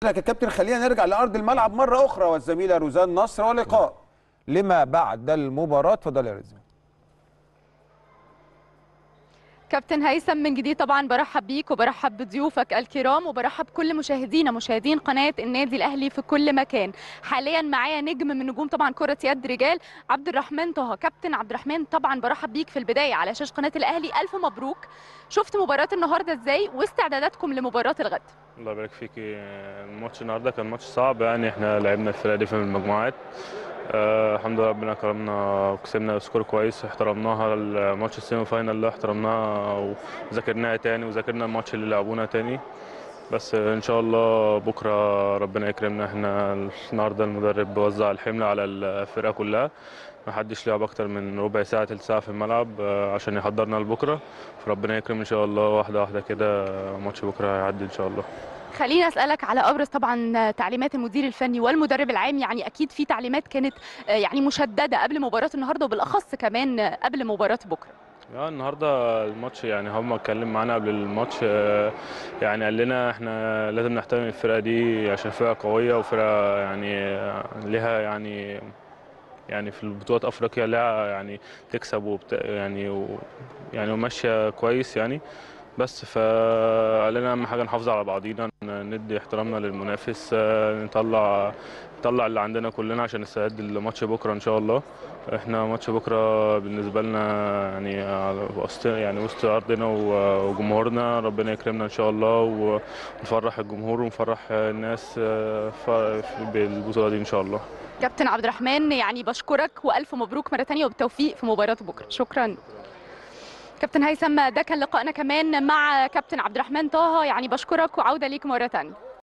لك يا كابتن خلينا نرجع لارض الملعب مره اخرى والزميله روزان نصر ولقاء لما بعد المباراه اتفضل يا رزق كابتن هيثم من جديد طبعا برحب بيك وبرحب بضيوفك الكرام وبرحب بكل مشاهدينا مشاهدين قناه النادي الاهلي في كل مكان حاليا معايا نجم من نجوم طبعا كره يد رجال عبد الرحمن طه كابتن عبد الرحمن طبعا برحب بيك في البدايه على شاشه قناه الاهلي الف مبروك شفت مباراه النهارده ازاي واستعداداتكم لمباراه الغد الله يبارك فيكي الماتش النهارده كان ماتش صعب يعني احنا لعبنا الفرقه دي في المجموعات آه الحمد لله ربنا كرمنا وكسبنا سكور كويس احترمناها الماتش السيمي فاينال ده احترمناها وذاكرناها تاني وذاكرنا الماتش اللي لعبونا تاني بس ان شاء الله بكره ربنا يكرمنا احنا النهارده المدرب وزع الحمل على الفرقه كلها ما حدش لعب اكتر من ربع ساعه تلت ساعه في الملعب آه، عشان يحضرنا لبكره فربنا يكرم ان شاء الله واحده واحده كده ماتش بكره هيعدي ان شاء الله خليني اسالك على ابرز طبعا تعليمات المدير الفني والمدرب العام يعني اكيد في تعليمات كانت آه، يعني مشدده قبل مباراه النهارده وبالاخص كمان آه، قبل مباراه بكره اه النهارده الماتش يعني هم اتكلم معانا قبل الماتش آه، يعني قال لنا احنا لازم نحترم الفرقه دي عشان فرقه قويه وفرقه يعني آه، لها يعني يعني في البطولات افريقيا لها يعني تكسب وبت يعني و يعني وماشيه كويس يعني بس فقال لنا اهم حاجه نحافظ على بعضينا ن- ندي احترامنا للمنافس آه، نطلع نطلع اللي عندنا كلنا عشان نستعد لماتش بكره ان شاء الله احنا ماتش بكره بالنسبه لنا يعني على وسط يعني وسط ارضنا و- وجمهورنا ربنا يكرمنا ان شاء الله ونفرح الجمهور ونفرح الناس آه، ف- بالبطوله دي ان شاء الله كابتن عبد الرحمن يعني بشكرك والف مبروك مره ثانيه وبالتوفيق في مباراه بكره شكرا كابتن هيثم ده كان لقائنا كمان مع كابتن عبد الرحمن طه يعني بشكرك وعوده ليك مره ثانيه